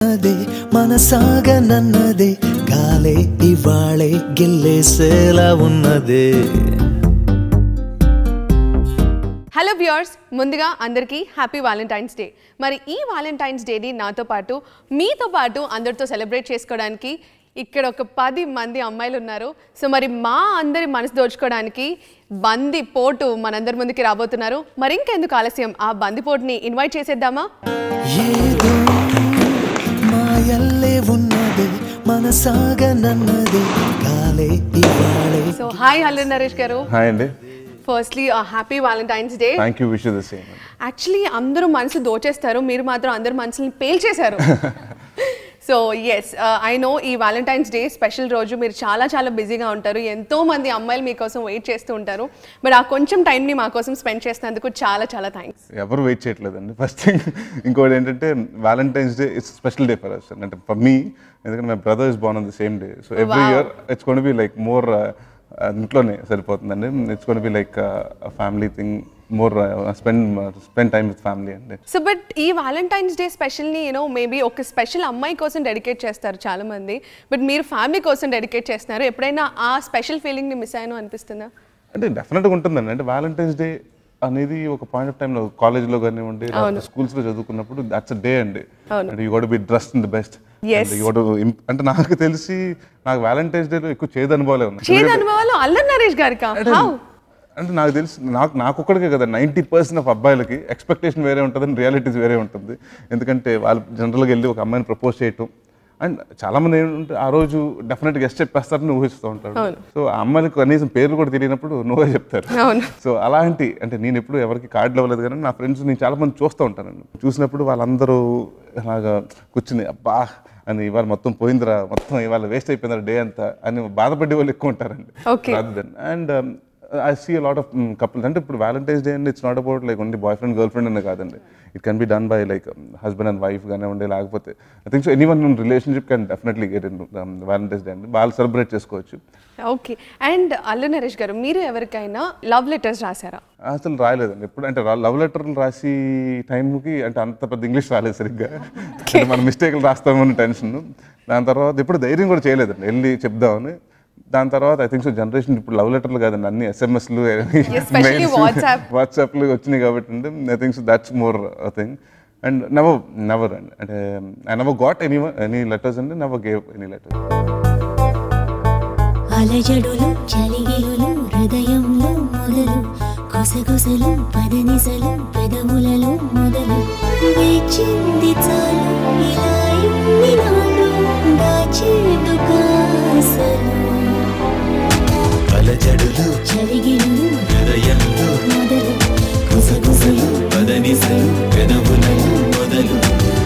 అదే మనసాగనన్నదే గాలే ఇవాళే గిల్లేసేలా ఉన్నదే హలో వ్యూయర్స్ ముందుగా అందరికీ హ్యాపీ వాలంటైన్స్ డే మరి ఈ వాలంటైన్స్ డేని నాతో పాటు మీతో పాటు అందరితో సెలబ్రేట్ చేసుకోవడానికి ఇక్కడ ఒక పది మంది అమ్మాయిలు ఉన్నారు సో మరి మా అందరి మనసు దోచుకోవడానికి బంది పోటు మనందరి ముందుకి రాబోతున్నారు మరి ఇంకెందుకు ఆలస్యం ఆ బంది పోటుని ఇన్వైట్ చేసేద్దామా ఏదో మాయల్లే ఉన్నదే మనసాగనన్నదే గాలే ఇవాళే సో హాయ్ హలో నరేష్ గారు హాయ్ అండి firstly happy Valentine's day thank you wish the same actually అందరూ మనసు దోచేస్తారు మీరు మాత్రం అందరు మనసుని పేల్చేశారు సో ఎస్ ఐ నో ఈ వాలంటైన్స్ డే స్పెషల్ రోజు మీరు చాలా చాలా బిజీగా ఉంటారు ఎంతో మంది అమ్మాయిలు మీకోసం వెయిట్ చేస్తూ ఉంటారు బట్ ఆ కొంచెం టైంని మా కోసం స్పెండ్ చేసినందుకు చాలా చాలా థ్యాంక్స్ ఎవరు వెయిట్ చేయట్లేదండి ఫస్ట్ థింగ్ ఇంకోటి ఏంటంటే Valentine's day it's special day for us అంటే ఫర్ మీ ఎందుకంటే my brother is born on the same day so every Wow. Year it's gonna be like more ఇంట్లోనే సరిపోతుందండి it's gonna be like family thing more spend spend time with family అండి so but ఈ Valentine's day స్పెషల్ని you know maybe ఒక special అమ్మాయి కోసం dedicate చేస్తారు చాలా మంది బట్ మీరు ఫ్యామిలీ కోసం డెడికేట్ చేస్తున్నారు ఎప్పుడైనా ఆ స్పెషల్ ఫీలింగ్ని మిస్ అయ్యాను అనిపిస్తుందా అంటే డెఫినెట్గా ఉంటుందండి అంటే వ్యాలంటైన్స్ డే అనేది ఒక పాయింట్ ఆఫ్ టైంలో కాలేజ్లో కానివ్వండి స్కూల్స్లో చదువుకున్నప్పుడు దట్స్ అ డే అండి అంటే you got be dress in the best Yes. అంటే నాకు తెలిసి నాకు వ్యాలంటైన్స్ డేలో ఎక్కువ చేదు అనుభవాలే ఉన్నాయి చేదు అనుభవాలు అల్లరి నరేష్ గారికా హౌ అంటే నాకు తెలిసి నాకు నాకు ఒక్కడికే కదా నైంటీ పర్సెంట్ ఆఫ్ అబ్బాయిలకి ఎక్స్పెక్టేషన్ వేరే ఉంటుంది రియాలిటీస్ వేరే ఉంటుంది ఎందుకంటే వాళ్ళు జనరల్గా వెళ్ళి ఒక అమ్మాయిని ప్రపోజ్ చేయటం అండ్ చాలా మంది ఏంటంటే ఆ రోజు డెఫినెట్గా గెస్ట్ చెప్పేస్తారని ఊహిస్తూ ఉంటారు సో ఆ అమ్మాయిలకు కనీసం పేర్లు కూడా తెలియనప్పుడు నువ్వే చెప్తారు అవును. సో అలాంటి అంటే నేను ఎప్పుడు ఎవరికి కార్డులు ఇవ్వలేదు కానీ నా ఫ్రెండ్స్ నేను చాలా మంది చూస్తూ ఉంటానండి చూసినప్పుడు వాళ్ళందరూ అలాగా కూర్చుని అబ్బా అని ఇవాళ మొత్తం పోయిందిరా మొత్తం ఇవాళ వేస్ట్ అయిపోయిందిరా డే అంతా అని బాధపడే వాళ్ళు ఎక్కువ ఉంటారండి Okay. rather than and um, I see lot of couples అంటే ఇప్పుడు వ్యాలంటైన్స్ డే అండి it's not about like only boyfriend girlfriend అనే కాదండి it can be done by like husband and wife కానివ్వండి లేకపోతే I think so any one relationship can definitely get in Valentine's day అండి వాళ్ళు celebrate చేసుకోవచ్చు okay and Allu Naresh గారు మీరు ఎవరికైనా లవ్ లెటర్స్ రాశారా అసలు రాయలేదండి ఎప్పుడు అంటే లవ్ లెటర్లు రాసి టైంకి అంటే అంత పెద్ద ఇంగ్లీష్ రాలేదు సరిగ్గా అంటే మన మిస్టేక్లు రాస్తామని టెన్షన్ దాని తర్వాత ఎప్పుడు ధైర్యం కూడా చేయలేదండి వెళ్ళి చెప్దామని దాని తర్వాత ఐ థింక్ సో జనరేషన్ ఇప్పుడు లవ్ లెటర్లు కాదండి అన్ని ఎస్ఎంఎస్లు Especially WhatsApp. వాట్సాప్లు వచ్చినాయి కాబట్టి అండి I think so that's more thing and never never అండి అంటే I never got any any letters అండి నెవర్ గేవ్ ఎనీ లెటర్స్ అలజడులు చలిగిలులు హృదయంలో మొదలు కొసగొసలు పదనిసలు పెదవులలో మొదలు వేచింది చాలు ఇలా ఇన్ని నాడు దాచేదుకాసలు అలజడులు చలిగిలులు హృదయంలో మొదలు కొసగొసలు పదనిసలు పెదవులను మొదలు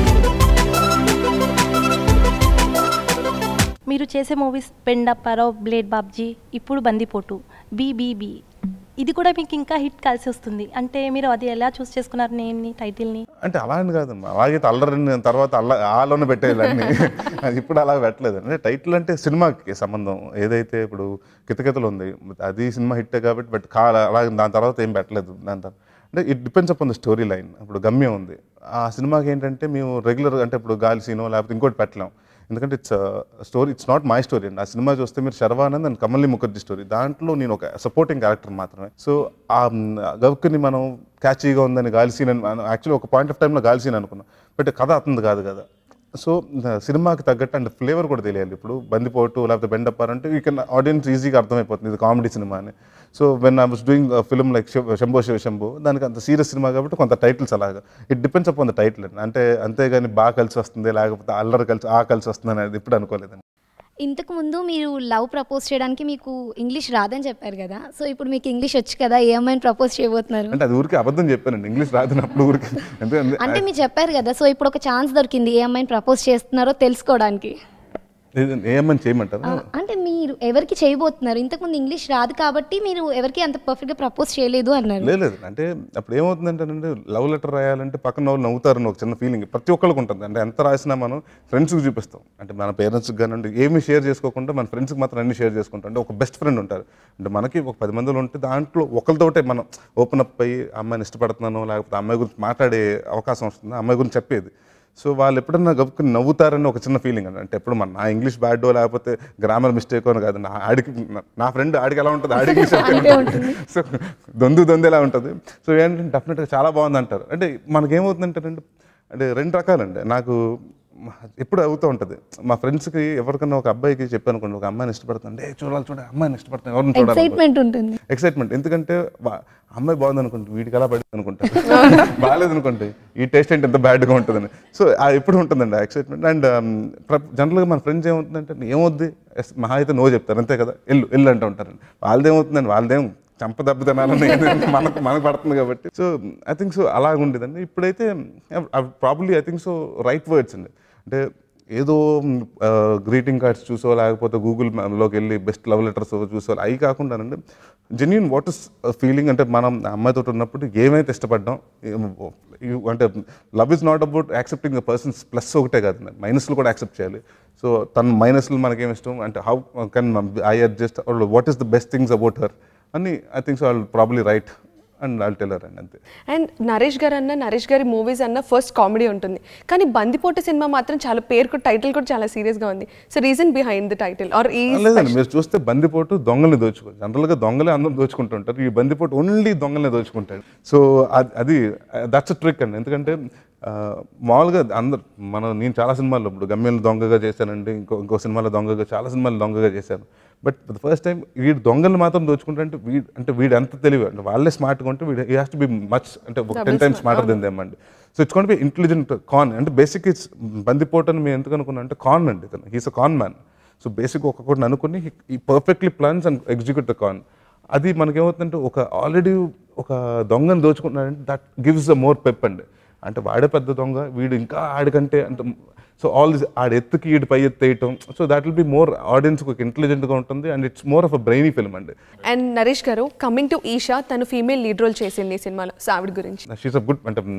మీరు చేసే మూవీస్ పెండప్పారావు బ్లేడ్ బాబ్జీ ఇప్పుడు బందిపోటు బీబీబీ ఇది కూడా మీకు ఇంకా హిట్ కలిసి వస్తుంది అంటే మీరు అది ఎలా చూస్ చేసుకున్నారు నేను టైటిల్ని అంటే అలా అని కాదమ్మా అలాగైతే అల్లరి తర్వాత అల్ల ఆలోనే పెట్టేయాలి అన్ని అది ఇప్పుడు అలా పెట్టలేదు అంటే టైటిల్ అంటే సినిమాకి సంబంధం ఏదైతే ఇప్పుడు కితకితలు ఉంది అది సినిమా హిట్టే కాబట్టి బట్ కా అలాగే దాని తర్వాత ఏం పెట్టలేదు దాని తర్వాత అంటే it depends upon the storyline ఇప్పుడు గమ్యం ఉంది ఆ సినిమాకి ఏంటంటే మేము రెగ్యులర్ అంటే ఇప్పుడు గాలి సీనో లేకపోతే ఇంకోటి పెట్టలేం ఎందుకంటే it's story it's not my story అండి ఆ సినిమా చూస్తే మీరు శర్వానంద్ అండ్ కమల్ని ముఖర్జీ స్టోరీ దాంట్లో నేను ఒక సపోర్టింగ్ క్యారెక్టర్ మాత్రమే సో ఆ గవ్కుని మనం క్యాచీగా ఉందని గాలి సీన్ అని యాక్చువల్లీ ఒక పాయింట్ ఆఫ్ టైంలో గాలి సీన్ అనుకున్నాం బట్ కథ అతనిది కాదు కదా సో సినిమాకి తగ్గట్టు అండ్ ఫ్లేవర్ కూడా తెలియాలి ఇప్పుడు బందిపోటు లేకపోతే బెండప్పార్ అంటే ఈ కెన్ ఆడియన్స్ ఈజీగా అర్థమైపోతుంది ఇది కామెడీ సినిమా అని so when I was doing film like Shambho Shiva Shambho దానికి అంత సీరియస్ సినిమా కాబట్టి కొంత టైటిల్స్ అలాగా it depends upon the title అండి అంటే అంతేగాని బాగా కలిసి వస్తుంది లేకపోతే అల్లరి కలిసి ఆ కలిసి వస్తుంది అనేది ఇప్పుడు అనుకోలేదండి ఇంతకు ముందు మీరు లవ్ ప్రపోజ్ చేయడానికి మీకు ఇంగ్లీష్ రాదని చెప్పారు కదా సో ఇప్పుడు మీకు ఇంగ్లీష్ వచ్చు కదా ఏ అమ్మాయిని ప్రపోజ్ చేయబోతున్నారు అంటే అది ఊరికి అబద్ధం చెప్పానండి ఇంగ్లీష్ రాదునప్పుడు ఊరికి ఎందుకంటే అంటే మీరు చెప్పారు కదా సో ఇప్పుడు ఒక ఛాన్స్ దొరికింది ఏ అమ్మాయిని ప్రపోజ్ చేస్తున్నారో తెలుసుకోవడానికి ఏమని చేయమంటారు ఆ, అంటే మీరు ఎవరికి చేయబోతున్నారు ఇంతకుముందు ఇంగ్లీష్ రాదు కాబట్టి మీరు ఎవరికి అంత పర్ఫెక్ట్గా ప్రపోజ్ చేయలేదు అన్నారు లేదు లేదు అంటే అప్పుడు ఏమవుతుందంటే అంటే లవ్ లెటర్ రాయాలంటే పక్కన వాళ్ళు నవ్వుతారని ఒక చిన్న ఫీలింగ్ ప్రతి ఒక్కరికి ఉంటుంది అంటే ఎంత రాసినా మనం ఫ్రెండ్స్కి చూపిస్తాం అంటే మన పేరెంట్స్కి కానివ్వండి ఏమీ షేర్ చేసుకోకుండా మన ఫ్రెండ్స్కి మాత్రం అన్ని షేర్ చేసుకుంటాం అంటే ఒక బెస్ట్ ఫ్రెండ్ ఉంటారు అంటే మనకి ఒక పది మందిలో ఉంటే దాంట్లో ఒకరితోటే మనం ఓపెన్ అప్ అయ్యి అమ్మాయిని ఇష్టపడుతున్నాను లేకపోతే అమ్మాయి గురించి మాట్లాడే అవకాశం వస్తుంది అమ్మాయి గురించి చెప్పేది సో వాళ్ళు ఎప్పుడన్నా గబుక్కుని నవ్వుతారని ఒక చిన్న ఫీలింగ్ అండి అంటే ఎప్పుడు మన నా ఇంగ్లీష్ బ్యాడో లేకపోతే గ్రామర్ మిస్టేక్ అని కాదు నా ఆడికి నా ఫ్రెండ్ ఆడికి ఎలా ఉంటుంది ఆడికి సో దొందు దొందు ఎలా ఉంటుంది సో ఏంటంటే డెఫినెట్గా చాలా బాగుంది అంటారు అంటే మనకేమవుతుందంటే రెండు అంటే రెండు రకాలండి నాకు మ- ఎప్పుడు అవుతూ ఉంటుంది మా ఫ్రెండ్స్కి ఎవరికన్నా ఒక అబ్బాయికి చెప్పాను అనుకోండి ఒక అమ్మాయిని ఇష్టపడుతుంది ఏ చూడాలి చూడాలి అమ్మాయిని ఇష్టపడుతుంది ఎవరిని చూడాలి ఎక్సైట్మెంట్ ఉంటుంది ఎక్సైట్మెంట్ ఎందుకంటే వా- అమ్మాయి బాగుంది అనుకుంటే వీడికి ఎలా పడింది అనుకుంటారు బాగాలేదు అనుకోండి ఈ టేస్ట్ ఏంటి ఎంత బ్యాడ్గా ఉంటుందని సో అది ఎప్పుడు ఉంటుందండి ఆ ఎక్సైట్మెంట్ అండ్ జనరల్గా మన ఫ్రెండ్స్ ఏమవుతుందంటే ఏమవుద్ది ఎస్, మహా అయితే నో చెప్తారు అంతే కదా ఎల్లు ఎల్లు అంటూ ఉంటారండి వాళ్ళదేమవుతుందండి వాళ్ళదేం చంప దెబ్బ తినాలని మనకు మనకు పడుతుంది కాబట్టి సో ఐ థింక్ సో అలాగ ఉండేదండి ఇప్పుడైతే probably I think so right words అండి అంటే ఏదో గ్రీటింగ్ కార్డ్స్ చూసో లేకపోతే గూగుల్ లోకి వెళ్ళి బెస్ట్ లవ్ లెటర్స్ చూసో అవి కాకుండానండి జెన్యున్ వాట్ ఇస్ ఫీలింగ్ అంటే మనం ఆ అమ్మాయితో ఉన్నప్పుడు ఏమైతే ఇష్టపడ్డాం ఏం- ఇవ్- అంటే love is not about accepting the person's plus ఒకటే కాదు మైనస్లు కూడా యాక్సెప్ట్ చేయాలి సో తన మైనస్లు మనకేం ఇష్టం అంటే how can I adjust what is the best things about her అని I think so I probably write and I tell her అండి అంతే అండ్ నరేష్ గారు అన్న నరేష్ గారి మూవీస్ అన్న ఫస్ట్ కామెడీ ఉంటుంది కానీ బందిపోటు సినిమా మాత్రం చాలా పేరు టైటిల్ కూడా చాలా సీరియస్గా ఉంది so reason behind the title are ఈ లేదండి మీరు చూస్తే బందిపోటు దొంగల్ని దోచుకో జనరల్గా దొంగలే అందరం దోచుకుంటుంటారు ఈ బందిపోటు ఓన్లీ దొంగలనే దోచుకుంటాడు సో అది- అది దట్స్ అ ట్రిక్ అండి ఎందుకంటే ఆ, మామూలుగా అందరు మనం నేను చాలా సినిమాల్లో ఇప్పుడు గమ్యంలో దొంగగా చేశానండి ఇంకో ఇంకో సినిమాలో దొంగగా చాలా సినిమాలు దొంగగా చేశాను బట్ ద ఫస్ట్ టైం వీడు దొంగల్ని మాత్రం దోచుకుంటే వీడు అంటే వీడు ఎంత తెలివి అంటే వాళ్ళే స్మార్ట్గా ఉంటే వీడు ఈ హాస్ టు బి మచ్ అంటే ఒక ten times smarter than them అండి so it's con be intelligent con అంటే బేసిక్ ఇట్స్ బందిపోటు అని మేము ఎందుకు అనుకున్నాం అంటే కాన్ అండి ఇతను he's a con man so basic ఒక్కొక్కటిని అనుకుని ఈ perfectly plans and execute the con అది మనకేమవుతుందంటే ఒక ఆల్రెడీ ఒక దొంగను దోచుకుంటున్నాడంటే that gives a more pep అండి అంటే వాడే పెద్ద దొంగ వీడు ఇంకా ఆడికంటే అంటే సో ఆల్ దిస్ ఆడి ఎత్తుకి ఈడు పై ఎత్తు వేయటం so that will be more audience ఒక ఇంటెలిజెంట్గా ఉంటుంది and it's more of a brainy film అండి అండ్ నరేష్ గారు కమింగ్ టు ఈషా తను ఫీమేల్ లీడ్ రోల్ చేసింది ఈ సినిమాలో సో ఆవిడ గురించి షీస్ అ గుడ్ అంటే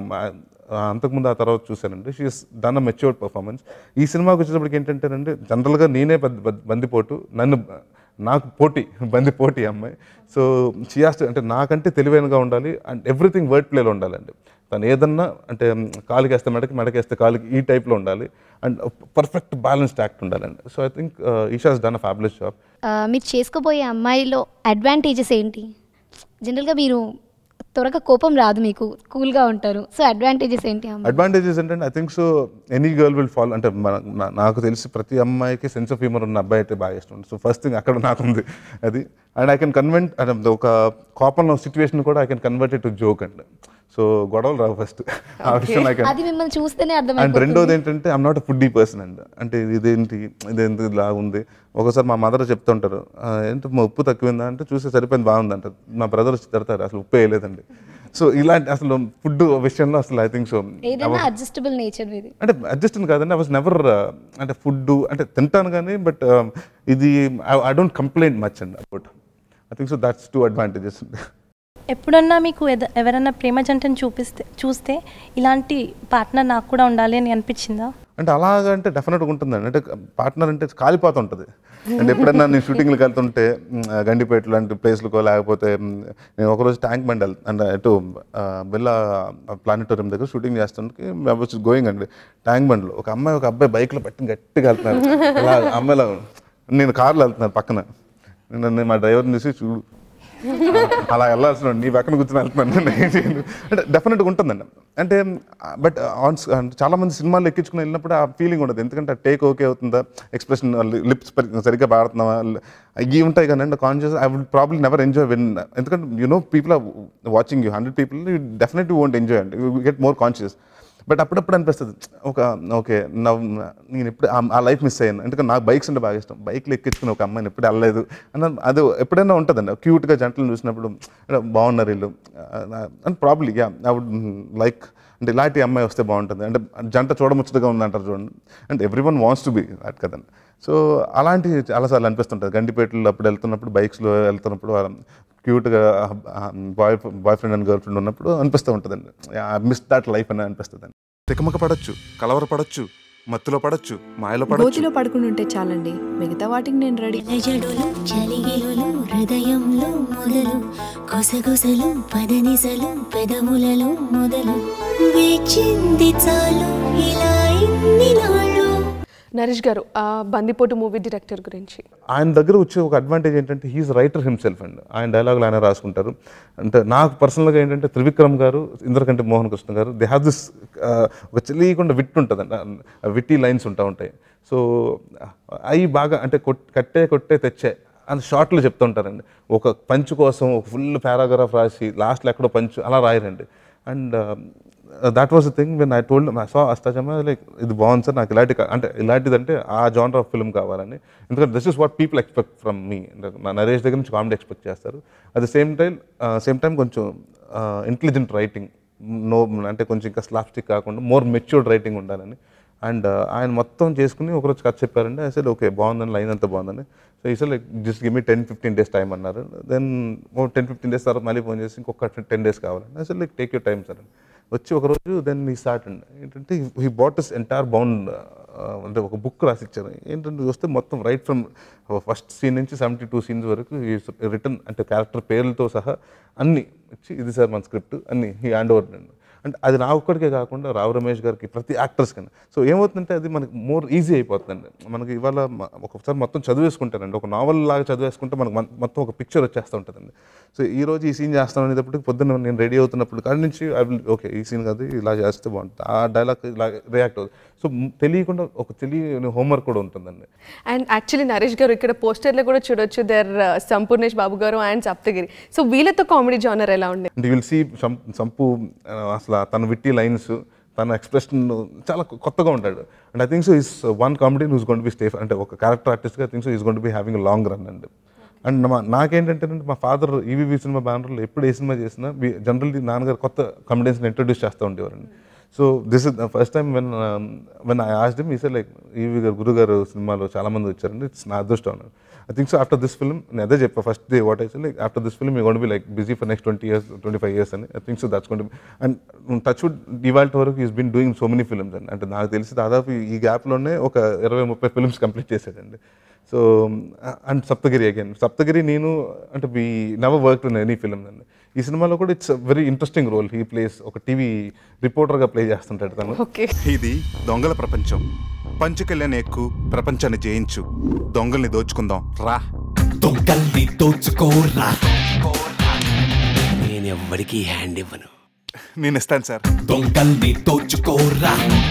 ఆ, అంతకుముందు ఆ తర్వాత చూశానండి she's done a matured performance ఈ సినిమాకి వచ్చేటప్పటికి ఏంటంటేనండి జనరల్గా నేనే బం- బం- బందిపోటు నన్ను నాకు పోటీ బంది పోటీ ఈ అమ్మాయి సో చియాస్ట్ అంటే నాకంటే తెలివైనగా ఉండాలి అండ్ ఎవ్రీథింగ్ వర్డ్ ప్లేలో ఉండాలండి తను ఏదన్నా అంటే కాలుకి వేస్తే మెడకి మెడకి వేస్తే కాలుకి ఈ టైప్లో ఉండాలి అండ్ పర్ఫెక్ట్ బ్యాలెన్స్డ్ యాక్ట్ ఉండాలండి so I think Eesha's done a fabulous job ఆ, మీరు చేసుకోబోయే అమ్మాయిలో అడ్వాంటేజెస్ ఏంటి జనరల్గా మీరు త్వరగా కోపం రాదు మీకు కూల్గా ఉంటారు సో అడ్వాంటేజెస్ ఏంటి అమ్మాయి అడ్వాంటేజెస్ ఏంటంటే I think so any girl will follow అంటే మన- నా- నాకు తెలిసి ప్రతి అమ్మాయికి సెన్స్ ఆఫ్ హ్యూమర్ ఉన్న అబ్బాయి అయితే బాగా ఇష్టం సో ఫస్ట్ థింగ్ అక్కడ నాకు ఉంది అది అండ్ ఐ కెన్ కన్వెంట్ అంటే ఒక కోపంలో సిచ్యువేషన్ కూడా I can convert to joke అండి సో గొడవలు రావు ఫస్ట్ ఆ విషయం ఐ కెన్ అది మిమ్మల్ని చూస్తేనే అండ్ అర్థమైపోతుంది రెండోది ఏంటంటే ఐమ్ నాట్ ఫుడ్డీ పర్సన్ అండి అంటే ఇదేంటి ఇదేంటి ఇలా ఉంది ఒకసారి మా మదర్ చెప్తుంటారు "ఆ, ఏంటి మా ఉప్పు తక్కువైందా అంటే చూస్తే సరిపోయింది బాగుంది అంటారు మా బ్రదర్ వచ్చి తిడతారు అసలు ఉప్పు వేయలేదండి సో ఇలాంటి అసలు ఫుడ్ విషయంలో అసలు ఐ థింక్ సో ఏదైనా అడ్జస్టబుల్ నేచర్ మీది అంటే అడ్జస్ట్ కాదండి ఐ వాజ్ నెవర్ అంటే ఫుడ్ అంటే తింటాను కానీ బట్ ఇది ఐ డోంట్ కంప్లైంట్ మచ్ అండి about I think so that's two advantages ఎప్పుడన్నా మీకు ఎద- ఎవరైనా ప్రేమ జంటను చూపిస్తే చూస్తే ఇలాంటి పార్ట్నర్ నాకు కూడా ఉండాలి అని అనిపించిందా అంటే అలాగ అంటే డెఫినెట్గా ఉంటుందండి అంటే పార్ట్నర్ అంటే కాలిపోతూ ఉంటుంది అంటే ఎప్పుడన్నా నేను షూటింగ్లకు వెళ్తుంటే మ్, గండిపేట లాంటి ప్లేస్లకో లేకపోతే మ్, నేను ఒకరోజు ట్యాంక్ బండ్ వెళ్తా అంటే ఎటు ఆ, బిర్లా ప్లానిటోరియం దగ్గర షూటింగ్ చేస్తుంటే వాచ్ గోయింగ్ అండి ట్యాంక్ బండ్లో ఒక అమ్మాయి ఒక అబ్బాయి బైక్లో పట్టి గట్టిగా వెళ్తున్నారు అలా అమ్మాయిలా నేను కార్లో వెళ్తున్నాను పక్కన నేను నేను మా డ్రైవర్ని చూసి చూడు అలా వెళ్ళాల్సిన నీ పక్కన కూర్చొని వెళ్తున్నాను నేను ఏం చేయను. అంటే డెఫినెట్గా ఉంటుందండి అంటే బట్ ఆన్ చాలా మంది సినిమాలు ఎక్కించుకుని వెళ్ళినప్పుడు ఆ ఫీలింగ్ ఉండదు ఎందుకంటే టేక్ ఓకే అవుతుందా ఎక్స్ప్రెషన్ లిప్స్ సరిగ్గా పాడుతున్నావా ఇవి ఉంటాయి కానీ అంటే conscious I would probably never enjoy when ఎందుకంటే you know people are watching you hundred people you definitely won't enjoy అండి you get more conscious but అప్పుడప్పుడు అనిపిస్తుంది ఒక ఓకే నా నేను ఎప్పుడు ఆ- ఆ లైఫ్ మిస్ అయ్యాను ఎందుకంటే నాకు బైక్స్ అంటే బాగా ఇష్టం బైక్లు ఎక్కించుకుని ఒక అమ్మాయిని ఎప్పుడు వెళ్ళలేదు అన్న అది ఎప్పుడైనా ఉంటుందండి క్యూట్గా జంటలు చూసినప్పుడు అంటే బాగున్నారు వీళ్ళు and probably yeah I would like అంటే ఇలాంటి అమ్మాయి వస్తే బాగుంటుంది అంటే జంట చూడముచ్చటగా ఉంది అంటారు చూడండి అంటే everyone wants to be that కదండి సో అలాంటి చాలాసార్లు అనిపిస్తుంటుంది గండిపేటలో అప్పుడు వెళ్తున్నప్పుడు బైక్స్లో వెళ్తున్నప్పుడు క్యూట్గా boy boyfriend and girlfriend ఉన్నప్పుడు అనిపిస్తూ ఉంటుందండి ఐ మిస్ దట్ లైఫ్ అని అనిపిస్తుంది తికమక పడచ్చు కలవర పడచ్చు మత్తులో పడచ్చు మాయలో పడచ్చు గోతిలో పడుకుని ఉంటే చాలండి మిగతా వాటికి నేను రెడీ జడులు చలిగిలులు హృదయంలో మొదలు కొసగొసలు పదనిసలు పెదవులలో మొదలు వేచింది చాలు ఇలా ఇన్ని నాళ్ళు నరేష్ గారు ఆ బందిపోటు మూవీ డైరెక్టర్ గురించి ఆయన దగ్గర వచ్చే ఒక అడ్వాంటేజ్ ఏంటంటే హీఈస్ రైటర్ హిమ్సెల్ఫ్ అండి ఆయన డైలాగులు ఆయన రాసుకుంటారు అంటే నాకు పర్సనల్గా ఏంటంటే త్రివిక్రమ్ గారు ఇంద్రకంటి మోహన్ కృష్ణ గారు దే హ్యావ్ దిస్ ఒక తెలియకుండా విట్ ఉంటుందండి విట్టి లైన్స్ ఉంటా ఉంటాయి సో అవి బాగా అంటే కొట్ కట్టే కొట్టే తెచ్చే అని షార్ట్లు చెప్తూ ఉంటారండి ఒక పంచ్ కోసం ఒక ఫుల్ పారాగ్రాఫ్ రాసి లాస్ట్లో ఎక్కడో పంచ్ అలా రాయరండి and that was the thing when I told so Ashtachamma like ఇది బాగుంది సార్ నాకు ఇలాంటి కా- అంటే ఇలాంటిది అంటే ఆ జానర్ ఆఫ్ ఫిల్మ్ కావాలని ఎందుకంటే this is what people expect from me నా నరేష్ దగ్గర నుంచి కామెడీ ఎక్స్పెక్ట్ చేస్తారు at the same time same time కొంచెం ఇంటెలిజెంట్ రైటింగ్ నో అంటే కొంచెం ఇంకా స్లాప్స్టిక్ కాకుండా మోర్ మెచ్యూర్డ్ రైటింగ్ ఉండాలని అండ్ ఆయన మొత్తం చేసుకుని ఒకరోజు కథ చెప్పారండి అసలు ఓకే బాగుందని లైన్ అంతా బాగుందని సో ఈసారి like just give me ten fifteen days time అన్నారు దెన్ ఓ టెన్ ఫిఫ్టీన్ డేస్ తర్వాత మళ్ళీ ఫోన్ చేసి ఇంకొక టెన్ డేస్ కావాలండి అసలు like take your time sir అని వచ్చి ఒకరోజు దెన్ ఈ స్టార్ట్ అండి ఏంటంటే he bought is entire bound అంటే ఒక బుక్ రాసిచ్చారు ఏంటంటే వస్తే మొత్తం రైట్ ఫ్రమ్ ఫస్ట్ సీన్ నుంచి సెవెంటీ టూ సీన్స్ వరకు రిటర్న్ అంటే క్యారెక్టర్ పేర్లతో సహా అన్ని ఇచ్చి ఇది సార్ మన స్క్రిప్ట్ అన్ని ఈ హ్యాండ్ ఓవర్ అండి అంటే అది నా ఒక్కడికే కాకుండా రావు రమేష్ గారికి ప్రతి యాక్టర్స్ కన్నా సో ఏమవుతుందంటే అది మనకి మోర్ ఈజీ అయిపోతుందండి మనకి ఇవాళ మ- ఒకసారి మొత్తం చదివేసుకుంటానండి ఒక నావల్ లాగా చదివేసుకుంటే మనకు మన- మొత్తం ఒక పిక్చర్ వచ్చేస్తూ ఉంటుందండి సో ఈ రోజు ఈ సీన్ చేస్తాను అనేటప్పటికి పొద్దున్న నేను రెడీ అవుతున్నప్పుడు కాడి నుంచి ఐ విల్ ఓకే ఈ సీన్ కాదు ఇలా చేస్తే బాగుంటుంది ఆ డైలాగ్ ఇలా రియాక్ట్ అవుతుంది సో తెలియకుండా ఒక తెలియని హోంవర్క్ కూడా ఉంటుందండి అండ్ యాక్చువల్లీ నరేష్ గారు ఇక్కడ పోస్టర్లో కూడా చూడొచ్చు there Sampoornesh Babu garu and Saptagiri so వీళ్ళతో కామెడీ జానర్ ఎలా ఉండే అంటే విల్ సీ సంపు ఆ, అసలు తన విట్టి లైన్స్ తన ఎక్స్ప్రెషన్ చాలా కొ- కొత్తగా ఉంటాడు and I think so is one comedy who's gonna be stay అంటే ఒక క్యారెక్టర్ ఆర్టిస్ట్గా think so is gonna be having long run అండి అండ్ మా నాకేంటంటే మా ఫాదర్ ఈవీవి సినిమా బ్యానర్లో ఎప్పుడు ఏ సినిమా చేసినా జనరల్లీ నాన్నగారు కొత్త కామెడియన్స్ని ఇంట్రొడ్యూస్ చేస్తూ ఉండేవారండి so this is first time when when I asked him ఈసారి లైక్ ఈవీ గారు గురుగారు సినిమాలో చాలా మంది వచ్చారండి ఇట్స్ నా అదృష్టం అన్నాడు I think so after this film నేను అదే చెప్పా first day what eyes like after this film you gonna be like busy for next twenty years twenty five years అని I think so that's gonna and touch wood ఇవాళ వరకు he's been doing so many films అండి అంటే నాకు తెలిసి దాదాపు ఈ- ఈ గ్యాప్లోనే ఒక ఇరవై ముప్పై ఫిల్మ్స్ కంప్లీట్ చేశాడండి so and Saptagiri again Saptagiri నేను అంటే we never work in any film అండి ఈ సినిమాలో కూడా it's very interesting role he plays ఒక టీవీ రిపోర్టర్గా ప్లే చేస్తుంటాడు తను ఓకే ఇది దొంగల ప్రపంచం పంచుకెళ్ళని ఎక్కు ప్రపంచాన్ని జయించు దొంగల్ని దోచుకుందాం రా దొంగల్ని దోచుకోరా నేను ఎవ్వడికి హ్యాండ్ ఇవ్వను నేను ఇస్తాను సార్ దొంగల్ని దోచుకోరా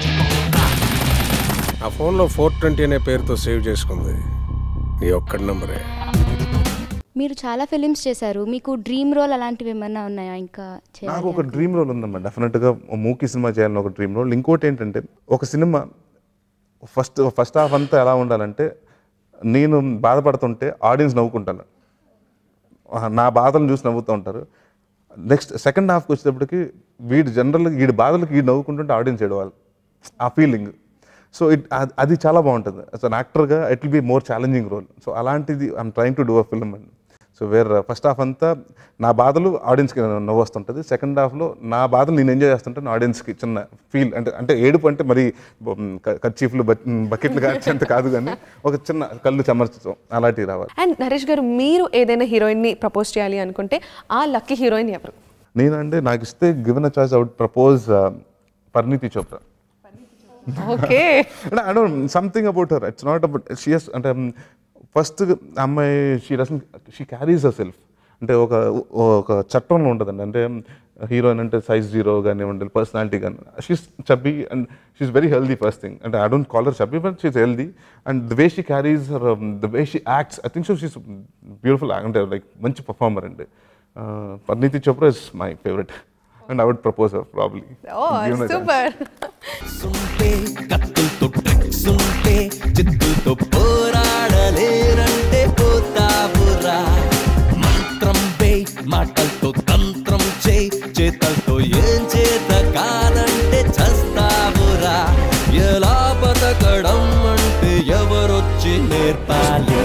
ఆ ఫోన్లో ఫోర్ ట్వంటీ అనే పేరుతో సేవ్ చేసుకుంది నీ ఒక్కడి నంబరే మీరు చాలా ఫిలిమ్స్ చేశారు మీకు డ్రీమ్ రోల్ అలాంటివి ఏమన్నా ఉన్నాయా ఇంకా నాకు చేయాలి ఒక డ్రీమ్ రోల్ ఉందమ్మా డెఫినెట్గా మూకీ సినిమా చేయాలని ఒక డ్రీమ్ రోల్ ఇంకోటి ఏంటంటే ఒక సినిమా ఫస్ట్ ఫస్ట్ హాఫ్ అంతా ఎలా ఉండాలంటే నేను బాధపడుతుంటే ఆడియన్స్ నవ్వుకుంటాను ఆ, నా బాధలను చూసి నవ్వుతూ ఉంటారు నెక్స్ట్ సెకండ్ హాఫ్కి వచ్చేటప్పటికి వీడు జనరల్గా వీడి బాధలకు వీడు నవ్వుకుంటుంటే ఆడియన్స్ ఏడవాలి ఆ ఫీలింగ్ సో ఇట్ అది చాలా బాగుంటుంది సో యాక్టర్గా it will be more challenging role so అలాంటిది I'm trying to do a film అండి సో వేర్ ఫస్ట్ హాఫ్ అంతా నా బాధలు ఆడియన్స్కి నవ్వు వస్తుంటుంది సెకండ్ హాఫ్లో నా బాధలు నేను ఎంజాయ్ చేస్తుంటాను ఆడియన్స్కి చిన్న ఫీల్ అంటే అంటే ఏడుపు అంటే మరి కర్చీఫ్లు బకెట్లు కాచేంత కాదు కానీ ఒక చిన్న కళ్ళు చెమర్చడం అలాంటివి రావాలి అండ్ నరేష్ గారు మీరు ఏదైనా హీరోయిన్ని ప్రపోజ్ చేయాలి అనుకుంటే ఆ లక్కీ హీరోయిన్ ఎవరు నేనంటే నాకు ఇస్తే given a choice out propose Parineeti Chopra okay అంటే I don't something about her it's not about she's అంటే ఫస్ట్ అమ్మాయి she doesn't she carries a self అంటే ఒక ఒక చట్టంలో ఉంటుందండి అంటే హీరోయిన్ అంటే సైజ్ జీరో కానివ్వండి పర్సనాలిటీ కానీ she's chubby and she's very healthy first thing అంటే I don't call her chubby but she's healthy and the way she carries her the way she acts I think so she's beautiful అంటే like మంచి performer అండి Parineeti Chopra is my favourite and I would propose her probably ఓ super సుంటే కత్తులతో tricks ఉంటే చిత్తులతో పోరాడలేరంటే పోతావురా మంత్రం వే మాటలతో తంత్రం చేయి చేతలతో ఏం చేత కాదంటే చస్తావురా ఎలా బతకడం అంటే ఎవరొచ్చి నేర్పాలి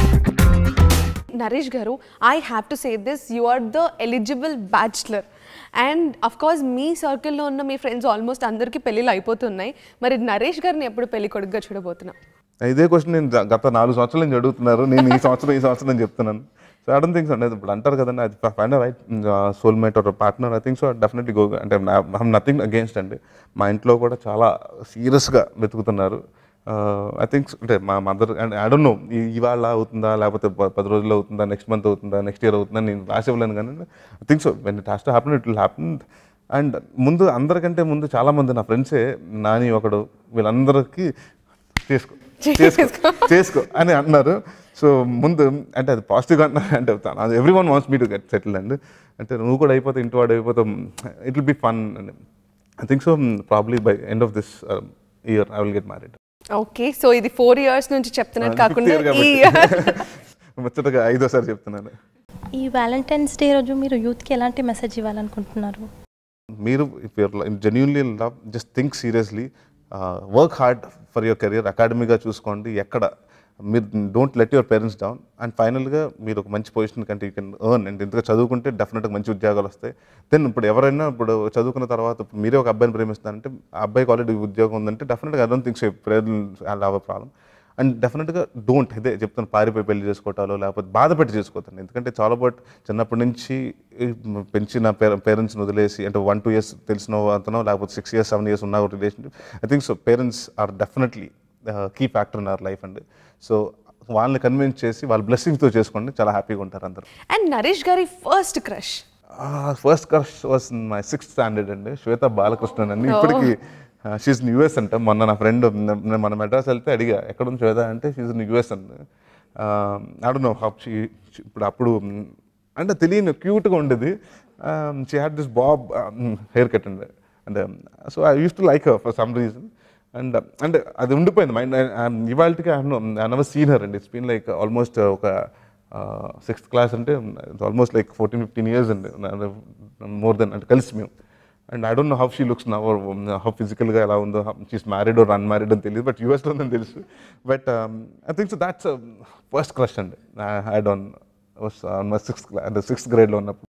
Naresh garu I have to say this you are the eligible bachelor and of course మీ సర్కిల్లో ఉన్న మీ ఫ్రెండ్స్ ఆల్మోస్ట్ అందరికీ పెళ్ళిళ్ళు అయిపోతున్నాయి మరి నరేష్ గారిని ఎప్పుడు పెళ్లి కొడుకుగా చూడబోతున్నాం ఇదే క్వశ్చన్ నేను జ- గత నాలుగు సంవత్సరాల నుంచి అడుగుతున్నారు నేను ఈ సంవత్సరం ఈ సంవత్సరం నేను చెప్తున్నాను so I don't think so ఇప్పుడు అంటారు కదండి అది find right soulmate or partner I think so definitely go అంటే ఐమ్ నథింగ్ అగేన్స్ట్ అండి మా ఇంట్లో కూడా చాలా సీరియస్గా వెతుకుతున్నారు ఐ థింక్ అంటే మా mother and I don't know ఇవాళ అవుతుందా లేకపోతే ప- పది రోజుల్లో అవుతుందా నెక్స్ట్ మంత్ అవుతుందా నెక్స్ట్ ఇయర్ అవుతుందా నేను రాసి ఇవ్వలేను కానీ I think so when it has to happen it will happen and ముందు అందరికంటే ముందు చాలా మంది నా ఫ్రెండ్సే నాని ఒకడు వీళ్ళందరికీ చేసుకో చేసుకో చేసుకో అని అన్నారు సో ముందు అంటే అది పాజిటివ్గా అన్నారు అంటే everyone wants me to get settle అండి అంటే నువ్వు కూడా అయిపోతే ఇంటి వాడు అయిపోతే ఇట్ విల్ బి ఫన్ అండి I think so probably by end of this year I will get married okay so ఇది ఫోర్ ఇయర్స్ నుంచి చెప్తున్నట్టు కాకుండా ఈ ముచ్చటగా ఐదోసారి చెప్తున్నాను ఈ వ్యాలంటైన్స్ డే రోజు మీరు యూత్కి ఎలాంటి మెసేజ్ ఇవ్వాలనుకుంటున్నారు మీరు if your genuinely love just think seriously work hard for your career అకాడమీగా చూసుకోండి ఎక్కడ మీరు don't let your parents down and ఫైనల్గా మీరు ఒక మంచి పొజిషన్ కంటే యూ కెన్ ఎర్న్ అండ్ ఇంతగా చదువుకుంటే డెఫినెట్గా మంచి ఉద్యోగాలు వస్తాయి దెన్ ఇప్పుడు ఎవరైనా ఇప్పుడు చదువుకున్న తర్వాత ఇప్పుడు మీరే ఒక అబ్బాయిని ప్రేమిస్తారంటే ఆ అబ్బాయికి ఆల్రెడీ ఉద్యోగం ఉందంటే డెఫినెట్గా I don't think so parents have a problem and డెఫినెట్గా డోంట్ ఇదే చెప్తాను పారిపోయి పెళ్లి చేసుకోవటాలో లేకపోతే బాధపెట్టి చేసుకోవద్దండి ఎందుకంటే చాలా బట్ చిన్నప్పటి నుంచి ఈ పెంచిన పేరెంట్స్ని వదిలేసి అంటే వన్ టూ ఇయర్స్ తెలిసిన అతనో లేకపోతే సిక్స్ ఇయర్స్ సెవెన్ ఇయర్స్ ఉన్న relationship I think so parents are definitely key factor in our life అండి సో వాళ్ళని కన్విన్స్ చేసి వాళ్ళ బ్లెస్సింగ్తో చేసుకోండి చాలా హ్యాపీగా ఉంటారు అందరూ అండ్ నరేష్ గారి first crush first crush was my sixth standard అండి శ్వేత బాలకృష్ణన్ అండి ఇప్పటికి షీస్ యూఎస్ అంట మొన్న నా ఫ్రెండ్ మన మెడ్రాస్ వెళ్తే అడిగా ఎక్కడ ఉంది శ్వేత అంటే షీస్ యూఎస్ అండి అడు నో హౌ షీ ఇప్పుడు అప్పుడు mm, అంటే తెలియని క్యూట్గా ఉండేది she had this bob hair cut అండి and so I use to like for some reason and అంటే అది ఉండిపోయింది మైండ్ ఇవాళకి ఐ నెవర్ సీన్ హర్ అండి ఇట్స్ బీన్ లైక్ ఆల్మోస్ట్ ఒక సిక్స్త్ క్లాస్ అంటే almost like fourteen fifteen years అండి more than అంటే కలిసి మేము and I don't know how she looks now how ఫిజికల్గా ఎలా ఉందో షీస్ మ్యారీడ్ ఆర్ అన్మ్యారీడ్ అని తెలియదు బట్ యూఎస్లో ఉందని తెలుసు but I think so that's first crush అండి I don't was my sixth class అంటే సిక్స్త్ గ్రేడ్లో ఉన్నప్పుడు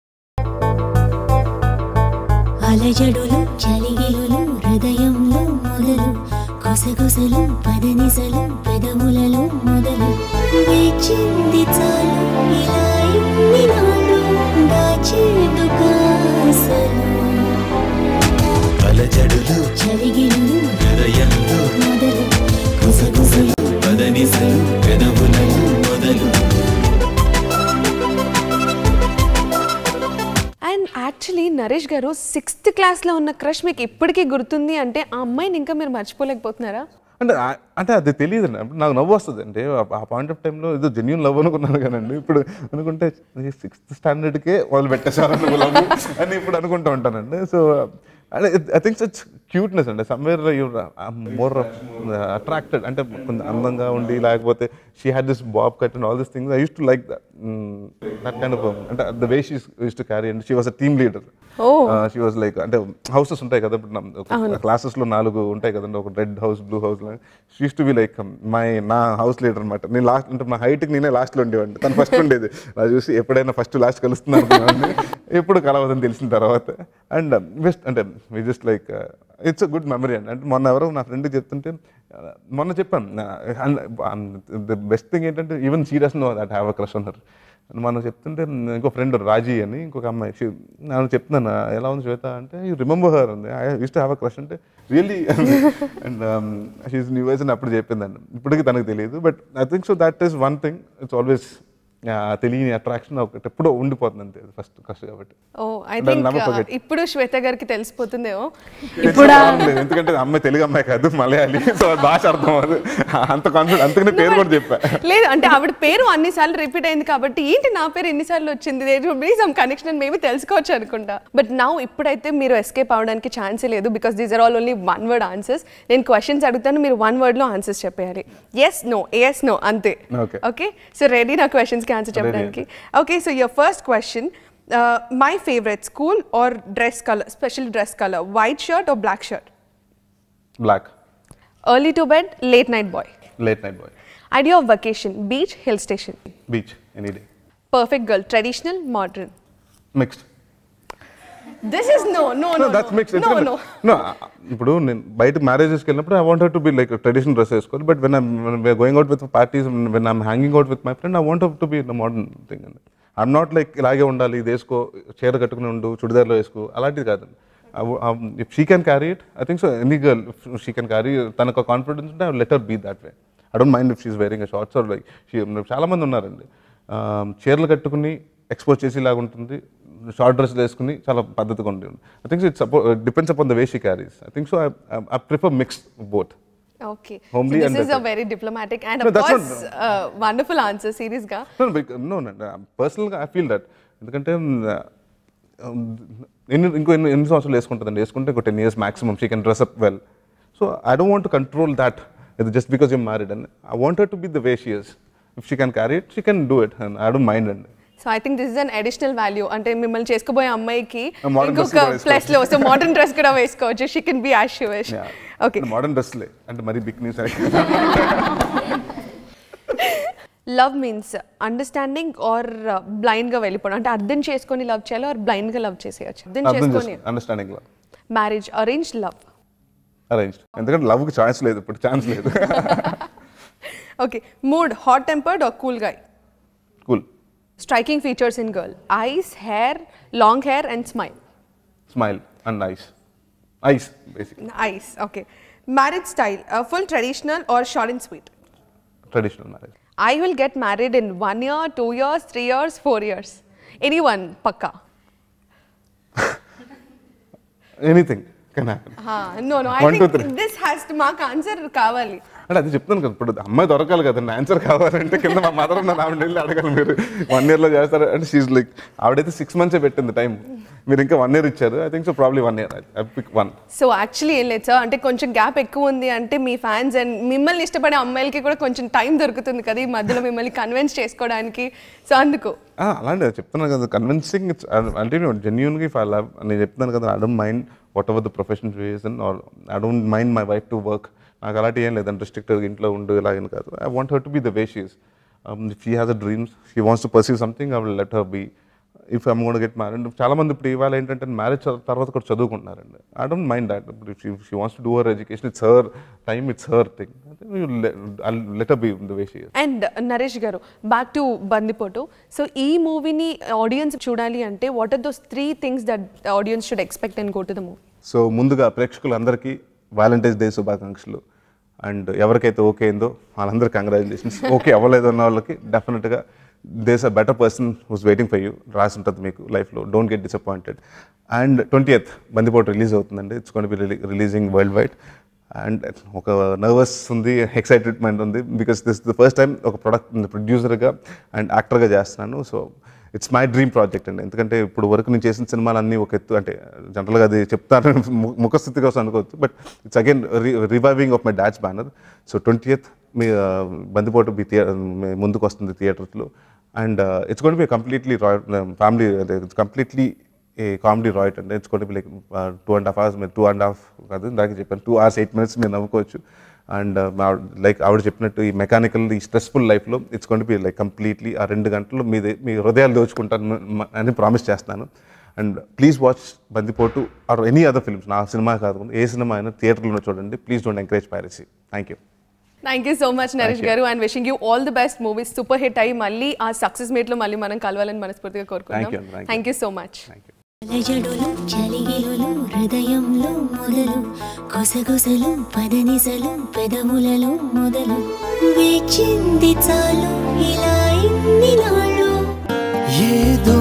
అలజడులు చలిగిలులు హృదయంలో మొదలు కొసగొసలు పదనిసలు పెదవులలో మొదలు వేచింది చాలు ఇలా ఇన్ని నాళ్ళు దాచేందుకు ఆశలు అలజడులు చలిగిలులు హృదయంలో మొదలు కొసగొసలు పదనిసలు పెదవులను మొదలు అండ్ యాక్చువల్లీ నరేష్ గారు సిక్స్త్ క్లాస్లో ఉన్న క్రష్ మీకు ఇప్పటికీ గుర్తుంది అంటే ఆ అమ్మాయిని ఇంకా మీరు మర్చిపోలేకపోతున్నారా అంటే ఆ- అంటే అది తెలియదు అండి నాకు నవ్వు వస్తుంది అంటే ఆ- ఆ పాయింట్ ఆఫ్ టైంలో ఏదో జెన్యున్ లవ్ అనుకున్నాను కానండి ఇప్పుడు అనుకుంటే సిక్స్త్ స్టాండర్డ్కే వాళ్ళు పెట్టేశారు అనుకో love అని ఇప్పుడు అనుకుంటూ ఉంటానండి సో అంటే ఐ థింక్ సచ్ క్యూట్నెస్ అండి సమ్వేర్ యూర్ మోర్ అట్రాక్టెడ్ అంటే కొంచెం అందంగా ఉండి లేకపోతే she had this bob cut and all this things I use to like that kind of అంటే the way she use to carry and she was a team leader she was like అంటే houses ఉంటాయి కదా ఇప్పుడు classes లో నాలుగు ఉంటాయి కదండి ఒక red house blue house she's to be like my నా హౌస్ లీడర్ అనమాట నేను లాస్ట్ అంటే మా హైట్కి నేనే లాస్ట్లో ఉండేవాడిని తను ఫస్ట్ ఉండేది అది చూసి ఎప్పుడైనా ఫస్ట్ లాస్ట్ కలుస్తున్నాను అనుకున్నాను. ఎప్పుడు కలవదని తెలిసిన తర్వాత అండ్ బెస్ట్ అంటే we just like it's a good memory అండి అంటే మొన్న ఎవరో నా ఫ్రెండ్కి చెప్తుంటే uh, మొన్న చెప్పాను ద బెస్ట్ థింగ్ ఏంటంటే even serious no that have a crush అన్నారు మనం చెప్తుంటే ఇంకో ఫ్రెండ్ రాజీ అని ఇంకొక అమ్మాయి she- నేను చెప్తున్నాను ఎలా ఉంది శ్వేత అంటే యూ రిమెంబర్ హర్ ఉంది I use to have a crush అంటే really and she new years అని అప్పుడు చెప్పిందండి ఇప్పటికీ తనకు తెలియదు but I think so that is one thing it's always తెలియని అట్రాక్షన్ ఒకటి ఎప్పుడో ఉండిపోతుంది అంతే ఫస్ట్ క్రష్ కాబట్టి oh I I'll think never forget. ఇప్పుడు శ్వేత గారికి తెలిసిపోతుందేమో ఇప్పుడు ఎందుకంటే అమ్మాయి తెలుగు అమ్మాయి కాదు మలయాళీ సో భాష అర్థం అవ్వదు అంత కాన్ఫిడెంట్ అందుకనే పేరు కూడా చెప్పా లేదు అంటే ఆవిడ పేరు అన్నిసార్లు రిపీట్ అయింది కాబట్టి ఏంటి నా పేరు ఎన్నిసార్లు వచ్చింది దేర్ బీ సమ్ కనెక్షన్ అని మేబీ తెలుసుకోవచ్చు అనుకుంటా బట్ నౌ ఇప్పుడైతే మీరు ఎస్కేప్ అవడానికి ఛాన్సే లేదు because these are all only one word answers నేను క్వశ్చన్స్ అడుగుతాను మీరు వన్ వర్డ్లో ఆన్సర్స్ చెప్పేయాలి ఎస్ నో ఎస్ నో అంతే Okay. ఓకే సో రెడీ నా క్వశ్చన్స్కి ఆన్సర్ చెప్పడానికి okay so your first question my favourite school or dress colour special dress colour white shirt or black shirt black early to bed late night boy late night boy idea of vacation beach hill station beach any day perfect girl traditional modern mixed this is no no no that makes no no no ఇప్పుడు నేను బయట మ్యారేజెస్కి వెళ్ళినప్పుడు I want to be like traditional dress వేసుకోవాలి but when I'm going out with parties when I'm hanging out with my friend I want to be the modern thing అండి I'm not like ఇలాగే ఉండాలి ఇది వేసుకో చీర కట్టుకుని ఉండు చుడిదార్లో వేసుకో అలాంటిది కాదండి if she can carry it I think so any girl she can carry తనకు కాన్ఫిడెన్స్ ఉంటే let her be that way I don't mind if she's wearing shorts or like చాలా మంది ఉన్నారండి Um, చీరలు కట్టుకుని ఎక్స్పోజ్ చేసేలాగా ఉంటుంది షార్ట్ డ్రెస్ వేసుకుని చాలా పద్ధతిగా ఉంటుంది I think it's depends upon the way she carries I think so I prefer mix both okay Homely this and is a decorative. Very diplomatic and No, of that's course wonderful answer serious గా no no no పర్సనల్గా I feel that ఎందుకంటే um, ఎన్ని ఇంకో ఎన్ని ఎన్ని సంవత్సరాలు వేసుకుంటుందండి వేసుకుంటే ఇంకో ten years maximum she can dress up well so I don't want to control that ఇది just because you married and I wanted to be the way she is if she can carry it she can do it and I don't mind అండి so I think this is an additional value అంటే మిమ్మల్ని చేసుకోబోయే అమ్మాయికి A modern dress ఇంకొక కూడా వేసుకోవచ్చు. Plus లో so modern dress కూడా వేసుకోవచ్చు she can be as wish okay modern డ్రెస్లే అంటే మరీ big news love means understanding or blind గా వెళ్ళిపోవడం అంటే అర్థం చేసుకొని లవ్ చేయాలి ఆర్ బ్లైండ్ గా లవ్ చేసేయచ్చు అర్థం అర్థం చేసుకొని చేసుకో అండర్స్టాండింగ్లో మ్యారేజ్ అరేంజ్ లవ్ అరేంజ్ ఎందుకంటే లవ్కి ఛాన్స్ లేదు ఇప్పుడు ఛాన్స్ లేదు okay mood hot tempered or cool guy cool striking features in girl eyes hair long hair and smile smile and eyes eyes basic eyes okay marriage style full traditional or short and sweet traditional marriage I will get married in one year, two years, three years, four years. Anyone, pakka. Anything can happen Ah, no, no. I One, two, think three. this has to mark answer kavali. అంటే అది చెప్తాను కదా ఇప్పుడు అమ్మాయి దొరకాలి కదండి answer కావాలంటే కింద మా మదర్ ఉన్న ఆవిడ వెళ్ళి అడగాలి మీరు వన్ ఇయర్లో చేస్తారు అంటే షీజ్ లైక్ ఆవిడైతే సిక్స్ మంత్సే పెట్టింది టైం మీరు ఇంకా వన్ ఇయర్ ఇచ్చారు I think so probably one year I pick one so actually ఏం లేదు సార్ అంటే కొంచెం గ్యాప్ ఎక్కువ ఉంది అంటే మీ ఫ్యాన్స్ అండ్ మిమ్మల్ని ఇష్టపడే అమ్మాయిలకి కూడా కొంచెం టైం దొరుకుతుంది కదా ఈ మధ్యలో మిమ్మల్ని కన్విన్స్ చేసుకోవడానికి సో అందుకు అలాంటి చెప్తున్నాను కదా కన్విన్సింగ్ ఇట్స్ అంటే జెన్యున్గా ఇఫ్ ఐ లవ్ నేను చెప్తున్నాను కదా I don't mind whatever the profession reason or I don't mind my wife to work నాకు అలాంటి ఏం లేదంటే రిస్ట్రిక్టెడ్ ఇంట్లో ఉండు ఇలా ఏం కాదు I want her to be the way she's if she has a dreams she wants to perceive something I will let her be if I'm gonna get married చాలా మంది ఇప్పుడు ఇవాళ ఏంటంటే మ్యారేజ్ తర్వాత కూడా చదువుకుంటున్నారండి ఐ డోంట్ మైండ్ దాట్ ఇప్పుడు if she wants to do her education it's her time it's her thing let her be the way she and Naresh గారు బ్యాక్ టు బందిపోటు సో ఈ మూవీని ఆడియన్స్ చూడాలి అంటే what are those three things that audience should expect and go to the movie so ముందుగా ప్రేక్షకులందరికీ Valentine's day శుభాకాంక్షలు and ఎవరికైతే ఓకే అయిందో వాళ్ళందరూ కంగ్రాచులేషన్స్ ఓకే అవ్వలేదు అన్న వాళ్ళకి డెఫినెట్గా there's a better person who's waiting for you రాసి ఉంటుంది మీకు లైఫ్లో don't get disappointed and twenty eighth Bandipotu release అవుతుందండి ఇట్స్ కొన్ని be releasing world wide and ఒక నర్వస్ ఉంది ఎక్సైటెడ్మెంట్ ఉంది because this the first time ఒక ప్రొడక్ట్ ప్రొడ్యూసర్గా అండ్ యాక్టర్గా చేస్తున్నాను so it's my dream project అండి ఎందుకంటే ఇప్పుడు వరకు నేను చేసిన సినిమాలు అన్నీ ఒక ఎత్తు అంటే జనరల్గా అది చెప్తాను ము- ముఖస్థితి కోసం అనుకోవచ్చు but it's again reviving of my dad's banner so twenty eighth మీ ఆ, బందిపోటు మీ థియేటర్ ముందుకు వస్తుంది థియేటర్స్లో and it's gonna be completely రాయ్ family it's completely a comedy riot అంటే it's gonna be like two and half hours మీరు two and half కాదు ఇందాక చెప్పాను టూ అవర్స్ ఎయిట్ మినిట్స్ మీరు నవ్వుకోవచ్చు అండ్ లైక్ ఆవిడ చెప్పినట్టు ఈ మెకానికల్ ఈ స్ట్రెస్ఫుల్ లైఫ్లో ఇట్స్ కొండ బి లైక్ కంప్లీట్లీ ఆ రెండు గంటలు మీ మీ హృదయాలు దోచుకుంటాను మ- అని ప్రామిస్ చేస్తాను and please watch Bandipotu or any other films నా సినిమా కాదు ఏ సినిమా అయినా థియేటర్లో చూడండి please don't encourage piracy thank you thank you so much Naresh you. గారు and wishing you all the best movies super hit అయ్యి మళ్ళీ ఆ సక్సెస్ మీట్లో మళ్ళీ మనం కలవాలని మనస్ఫూర్తిగా Thank you, కోరుకుంటాం thank you. Thank you so much అలజడులు చలిగిలులు హృదయంలో మొదలు కొసగొసలు పదనిసలు పెదవులలో మొదలు వేచింది చాలు ఇలా ఇన్ని నాళ్ళు ఏదో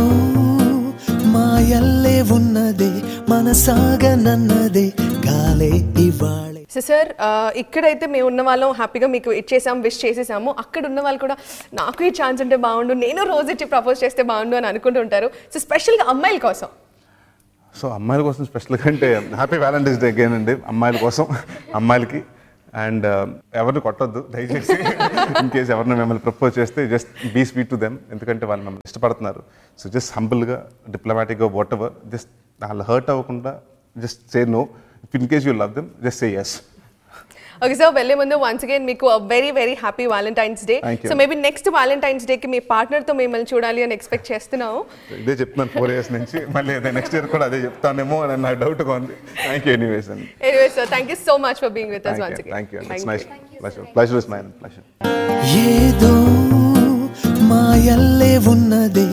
మాయల్లే ఉన్నదే మనసాగనన్నదే గాలే ఇవాళే సో సార్ ఇక్కడైతే మేము ఉన్న వాళ్ళం హ్యాపీగా మీకు ఇచ్చేసాం విష్ చేసేసాము అక్కడ ఉన్న వాళ్ళు కూడా నాకు ఈ ఛాన్స్ ఉంటే బాగుండు నేను రోజు ఇచ్చి ప్రపోజ్ చేస్తే బాగుండు అని అనుకుంటుంటారు సో స్పెషల్గా అమ్మాయిల కోసం సో అమ్మాయిల కోసం స్పెషల్గా అంటే హ్యాపీ వ్యాలంటైన్స్ డే అగైన్ అండి అమ్మాయిల కోసం అమ్మాయిలకి అండ్ ఎవరిని కొట్టొద్దు దయచేసి ఇన్ కేస్ ఎవరిని మిమ్మల్ని ప్రపోజ్ చేస్తే just be sweet to them ఎందుకంటే వాళ్ళు మిమ్మల్ని ఇష్టపడుతున్నారు సో జస్ట్ హంబుల్గా డిప్లొమాటిక్గా వాట్ ఎవర్ జస్ట్ వాళ్ళు హర్ట్ అవ్వకుండా just say no if in case you love them just say yes okay sir వెళ్ళే ముందు వన్స్ అగైన్ మీకు very very happy Valentine's day Thank you. So maybe next Valentine's డేకి మీ పార్ట్నర్తో మిమ్మల్ని చూడాలి అని ఎక్స్పెక్ట్ చేస్తున్నాము ఇదే చెప్తున్నాను ఫోర్ ఇయర్స్ నుంచి మళ్ళీ అదే నెక్స్ట్ ఇయర్ కూడా అదే చెప్తానేమో అని నాకు డౌట్గా ఉంది థ్యాంక్ యూ ఎనీవేస్ అండి anyway sir thank you so much for being with us once thank you again thank you it's nice pleasure pleasure is mine pleasure ఏదో మాయల్లే ఉన్నదే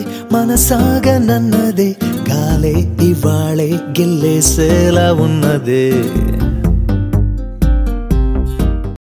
మనసాగ నన్నదే గాలే ఇవాళే గిల్లేసేలా ఉన్నదే